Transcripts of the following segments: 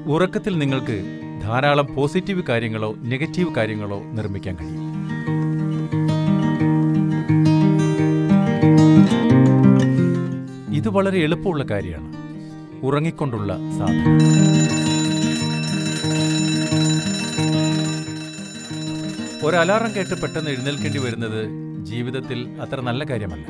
ഉറക്കത്തിൽ നിങ്ങൾക്ക് ധാരാളം പോസിറ്റീവ് കാര്യങ്ങളോ നെഗറ്റീവ് കാര്യങ്ങളോ നിർമ്മിക്കാൻ കഴിയും ഇത് വളരെ എളുപ്പമുള്ള കാര്യമാണ് ഉറങ്ങിക്കൊണ്ടുള്ള സാധനം ഒരു അലാറം കേട്ട് പെട്ടെന്ന് എഴുന്നേൽക്കേണ്ടി വരുന്നത് ജീവിതത്തിൽ അത്ര നല്ല കാര്യമല്ല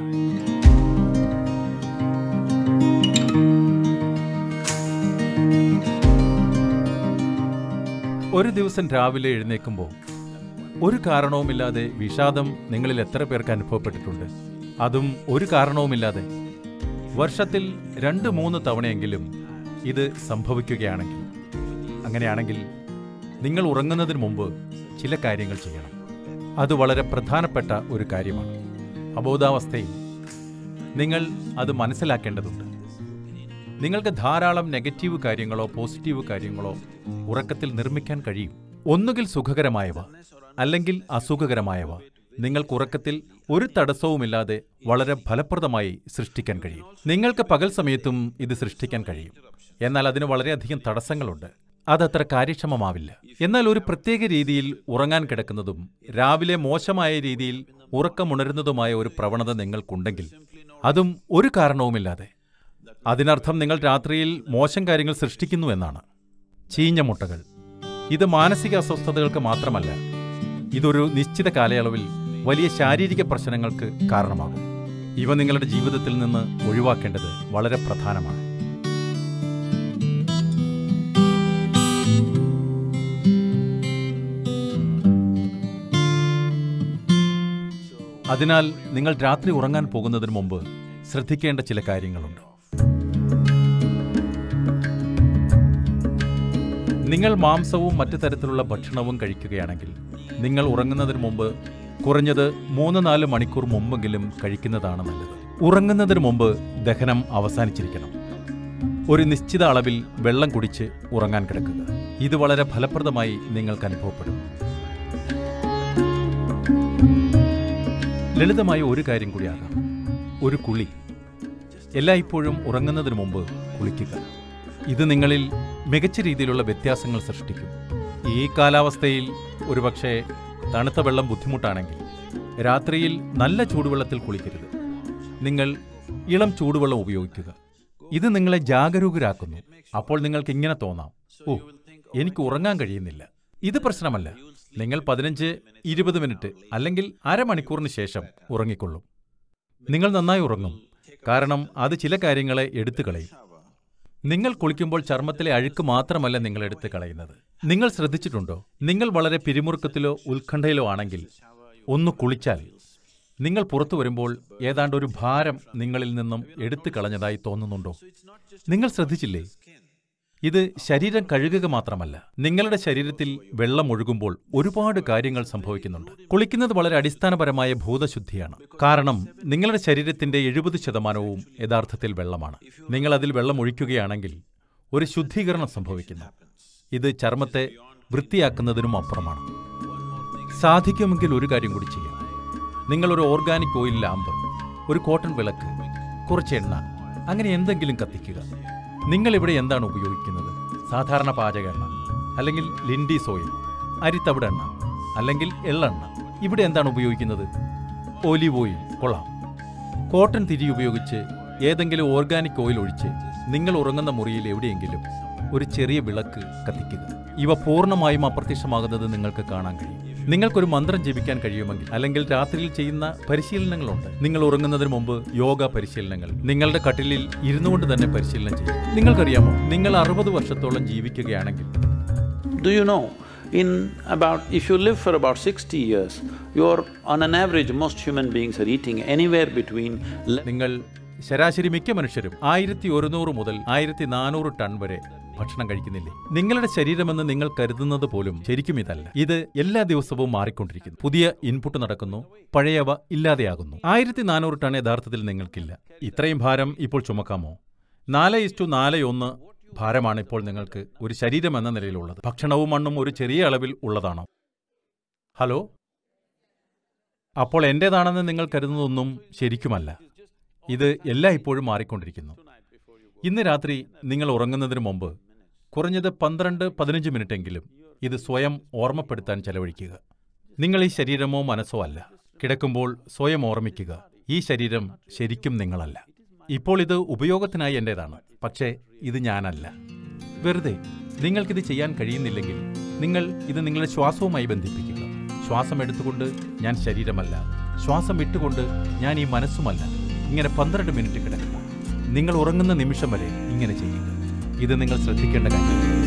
ഒരു ദിവസം രാവിലെ എഴുന്നേൽക്കുമ്പോൾ ഒരു കാരണവുമില്ലാതെ വിഷാദം നിങ്ങളിൽ എത്ര പേർക്ക് അനുഭവപ്പെട്ടിട്ടുണ്ട് അതും ഒരു കാരണവുമില്ലാതെ വർഷത്തിൽ രണ്ട് മൂന്ന് തവണയെങ്കിലും ഇത് സംഭവിക്കുകയാണെങ്കിൽ അങ്ങനെയാണെങ്കിൽ നിങ്ങൾ ഉറങ്ങുന്നതിന് മുമ്പ് ചില കാര്യങ്ങൾ ചെയ്യണം അത് വളരെ പ്രധാനപ്പെട്ട ഒരു കാര്യമാണ് അബോധാവസ്ഥയിൽ നിങ്ങൾ അത് മനസ്സിലാക്കേണ്ടതുണ്ട് നിങ്ങൾക്ക് ധാരാളം നെഗറ്റീവ് കാര്യങ്ങളോ പോസിറ്റീവ് കാര്യങ്ങളോ ഉറക്കത്തിൽ നിർമ്മിക്കാൻ കഴിയും ഒന്നുകിൽ സുഖകരമായവ അല്ലെങ്കിൽ അസുഖകരമായവ നിങ്ങൾക്ക് ഉറക്കത്തിൽ ഒരു തടസ്സവുമില്ലാതെ വളരെ ഫലപ്രദമായി സൃഷ്ടിക്കാൻ കഴിയും നിങ്ങൾക്ക് പകൽ സമയത്തും ഇത് സൃഷ്ടിക്കാൻ കഴിയും എന്നാൽ അതിന് വളരെയധികം തടസ്സങ്ങളുണ്ട് അതത്ര കാര്യക്ഷമമാവില്ല എന്നാൽ ഒരു പ്രത്യേക രീതിയിൽ ഉറങ്ങാൻ കിടക്കുന്നതും രാവിലെ മോശമായ രീതിയിൽ ഉറക്കമുണരുന്നതുമായ ഒരു പ്രവണത നിങ്ങൾക്കുണ്ടെങ്കിൽ അതും ഒരു കാരണവുമില്ലാതെ അതിനർത്ഥം നിങ്ങൾ രാത്രിയിൽ മോശം കാര്യങ്ങൾ സൃഷ്ടിക്കുന്നു എന്നാണ് ചീഞ്ഞ മുട്ടകൾ ഇത് മാനസിക അസ്വസ്ഥതകൾക്ക് മാത്രമല്ല ഇതൊരു നിശ്ചിത കാലയളവിൽ വലിയ ശാരീരിക പ്രശ്നങ്ങൾക്ക് കാരണമാകും ഇവ നിങ്ങളുടെ ജീവിതത്തിൽ നിന്ന് ഒഴിവാക്കേണ്ടത് വളരെ പ്രധാനമാണ് അതിനാൽ നിങ്ങൾ രാത്രി ഉറങ്ങാൻ പോകുന്നതിന് മുമ്പ് ശ്രദ്ധിക്കേണ്ട ചില കാര്യങ്ങളുണ്ട് നിങ്ങൾ മാംസവും മറ്റു തരത്തിലുള്ള ഭക്ഷണവും കഴിക്കുകയാണെങ്കിൽ നിങ്ങൾ ഉറങ്ങുന്നതിന് മുമ്പ് കുറഞ്ഞത് മൂന്ന് നാല് മണിക്കൂർ മുമ്പെങ്കിലും കഴിക്കുന്നതാണ് നല്ലത് ഉറങ്ങുന്നതിന് മുമ്പ് ദഹനം അവസാനിച്ചിരിക്കണം ഒരു നിശ്ചിത അളവിൽ വെള്ളം കുടിച്ച് ഉറങ്ങാൻ കിടക്കുക ഇത് വളരെ ഫലപ്രദമായി നിങ്ങൾക്ക് അനുഭവപ്പെടും ലളിതമായ ഒരു കാര്യം കൂടിയാകാം ഒരു കുളി എല്ലായ്പ്പോഴും ഉറങ്ങുന്നതിന് മുമ്പ് കുളിക്കുക ഇത് നിങ്ങളിൽ മികച്ച രീതിയിലുള്ള വ്യത്യാസങ്ങൾ സൃഷ്ടിക്കും ഈ കാലാവസ്ഥയിൽ ഒരുപക്ഷെ തണുത്ത വെള്ളം ബുദ്ധിമുട്ടാണെങ്കിൽ രാത്രിയിൽ നല്ല ചൂടുവെള്ളത്തിൽ കുളിക്കരുത് നിങ്ങൾ ഇളം ചൂടുവെള്ളം ഉപയോഗിക്കുക ഇത് നിങ്ങളെ ജാഗരൂകരാക്കുന്നു അപ്പോൾ നിങ്ങൾക്ക് ഇങ്ങനെ തോന്നാം ഓ എനിക്ക് ഉറങ്ങാൻ കഴിയുന്നില്ല ഇത് പ്രശ്നമല്ല നിങ്ങൾ പതിനഞ്ച് ഇരുപത് മിനിറ്റ് അല്ലെങ്കിൽ അരമണിക്കൂറിന് ശേഷം ഉറങ്ങിക്കൊള്ളും നിങ്ങൾ നന്നായി ഉറങ്ങും കാരണം അത് ചില കാര്യങ്ങളെ എടുത്തു കളയും നിങ്ങൾ കുളിക്കുമ്പോൾ ചർമ്മത്തിലെ അഴുക്ക് മാത്രമല്ല നിങ്ങൾ എടുത്ത് കളയുന്നത് നിങ്ങൾ ശ്രദ്ധിച്ചിട്ടുണ്ടോ നിങ്ങൾ വളരെ പിരിമുറുക്കത്തിലോ ഉത്കണ്ഠയിലോ ആണെങ്കിൽ ഒന്ന് കുളിച്ചാൽ നിങ്ങൾ പുറത്തു വരുമ്പോൾ ഏതാണ്ട് ഒരു ഭാരം നിങ്ങളിൽ നിന്നും എടുത്തു കളഞ്ഞതായി തോന്നുന്നുണ്ടോ നിങ്ങൾ ശ്രദ്ധിച്ചില്ലേ ഇത് ശരീരം കഴുകുക മാത്രമല്ല നിങ്ങളുടെ ശരീരത്തിൽ വെള്ളം ഒഴുകുമ്പോൾ ഒരുപാട് കാര്യങ്ങൾ സംഭവിക്കുന്നുണ്ട് കുളിക്കുന്നത് വളരെ അടിസ്ഥാനപരമായ ഭൂതശുദ്ധിയാണ് കാരണം നിങ്ങളുടെ ശരീരത്തിന്റെ എഴുപത് ശതമാനവും യഥാർത്ഥത്തിൽ വെള്ളമാണ് നിങ്ങൾ അതിൽ വെള്ളം ഒഴിക്കുകയാണെങ്കിൽ ഒരു ശുദ്ധീകരണം സംഭവിക്കുന്നു ഇത് ചർമ്മത്തെ വൃത്തിയാക്കുന്നതിനും അപ്പുറമാണ് സാധിക്കുമെങ്കിൽ ഒരു കാര്യം കൂടി ചെയ്യാം നിങ്ങൾ ഒരു ഓർഗാനിക് ഓയിൽ ലാമ്പ് ഒരു കോട്ടൺ വിളക്ക് കുറച്ച് എണ്ണ അങ്ങനെ എന്തെങ്കിലും കത്തിക്കുക നിങ്ങൾ ഇവിടെ എന്താണ് ഉപയോഗിക്കുന്നത് സാധാരണ പാചക എണ്ണ അല്ലെങ്കിൽ ലിൻഡീസ് ഓയിൽ അരിത്തവിട് എണ്ണ അല്ലെങ്കിൽ എള്ളെണ്ണ ഇവിടെ എന്താണ് ഉപയോഗിക്കുന്നത് ഒലിവ് ഓയിൽ കൊള്ളാം കോട്ടൺ തിരി ഉപയോഗിച്ച് ഏതെങ്കിലും ഓർഗാനിക് ഓയിൽ ഒഴിച്ച് നിങ്ങൾ ഉറങ്ങുന്ന മുറിയിൽ എവിടെയെങ്കിലും ഒരു ചെറിയ വിളക്ക് കത്തിക്കുക ഇവ പൂർണ്ണമായും അപ്രത്യക്ഷമാകുന്നത് നിങ്ങൾക്ക് കാണാൻ കഴിയും നിങ്ങൾക്കൊരു മന്ത്രം ജപിക്കാൻ കഴിയുമെങ്കിൽ അല്ലെങ്കിൽ രാത്രിയിൽ ചെയ്യുന്ന പരിശീലനങ്ങളുണ്ട് നിങ്ങൾ ഉറങ്ങുന്നതിന് മുമ്പ് യോഗ പരിശീലനങ്ങൾ നിങ്ങളുടെ കട്ടിലിൽ ഇരുന്നുകൊണ്ട് തന്നെ പരിശീലനം ചെയ്യും നിങ്ങൾക്കറിയാമോ നിങ്ങൾ അറുപത് വർഷത്തോളം ജീവിക്കുകയാണെങ്കിൽ Do you know, in about… if you live for about sixty years, you're… on an average, most human beings are eating anywhere between le- നിങ്ങൾ ശരാശരി മിക്ക മനുഷ്യരും ആയിരത്തി ഒരുന്നൂറ് മുതൽ ആയിരത്തി നാനൂറ് ടൺ വരെ ഭക്ഷണം കഴിക്കുന്നില്ലേ നിങ്ങളുടെ ശരീരമെന്ന് നിങ്ങൾ കരുതുന്നത് പോലും ശരിക്കും ഇതല്ല ഇത് എല്ലാ ദിവസവും മാറിക്കൊണ്ടിരിക്കുന്നു പുതിയ ഇൻപുട്ട് നടക്കുന്നു പഴയവ ഇല്ലാതെയാകുന്നു ആയിരത്തി നാനൂറ് ടൺ യഥാർത്ഥത്തിൽ നിങ്ങൾക്കില്ല ഇത്രയും ഭാരം ഇപ്പോൾ ചുമക്കാമോ നാല് ഇസ്റ്റു നാല് ഒന്ന് ഭാരമാണ് ഇപ്പോൾ നിങ്ങൾക്ക് ഒരു ശരീരം എന്ന നിലയിലുള്ളത് ഭക്ഷണവും മണ്ണും ഒരു ചെറിയ അളവിൽ ഉള്ളതാണോ ഹലോ അപ്പോൾ എന്റേതാണെന്ന് നിങ്ങൾ കരുതുന്നതൊന്നും ശരിക്കുമല്ല ഇത് എല്ലാ ഇപ്പോഴും മാറിക്കൊണ്ടിരിക്കുന്നു ഇന്ന് രാത്രി നിങ്ങൾ ഉറങ്ങുന്നതിന് മുമ്പ് കുറഞ്ഞത് പന്ത്രണ്ട് പതിനഞ്ച് മിനിറ്റെങ്കിലും ഇത് സ്വയം ഓർമ്മപ്പെടുത്താൻ ചെലവഴിക്കുക നിങ്ങൾ ഈ ശരീരമോ മനസ്സോ അല്ല കിടക്കുമ്പോൾ സ്വയം ഓർമ്മിക്കുക ഈ ശരീരം ശരിക്കും നിങ്ങളല്ല ഇപ്പോൾ ഇത് ഉപയോഗത്തിനായി എൻ്റേതാണ് പക്ഷേ ഇത് ഞാനല്ല വെറുതെ നിങ്ങൾക്കിത് ചെയ്യാൻ കഴിയുന്നില്ലെങ്കിൽ നിങ്ങൾ ഇത് നിങ്ങളുടെ ശ്വാസവുമായി ബന്ധിപ്പിക്കുക ശ്വാസം എടുത്തുകൊണ്ട് ഞാൻ ശരീരമല്ല ശ്വാസം വിട്ടുകൊണ്ട് ഞാൻ ഈ മനസ്സുമല്ല ഇങ്ങനെ പന്ത്രണ്ട് മിനിറ്റ് കിടക്കുക നിങ്ങൾ ഉറങ്ങുന്ന നിമിഷം വരെ ഇങ്ങനെ ചെയ്യുക ഇത് നിങ്ങൾ ശ്രദ്ധിക്കേണ്ട കാര്യം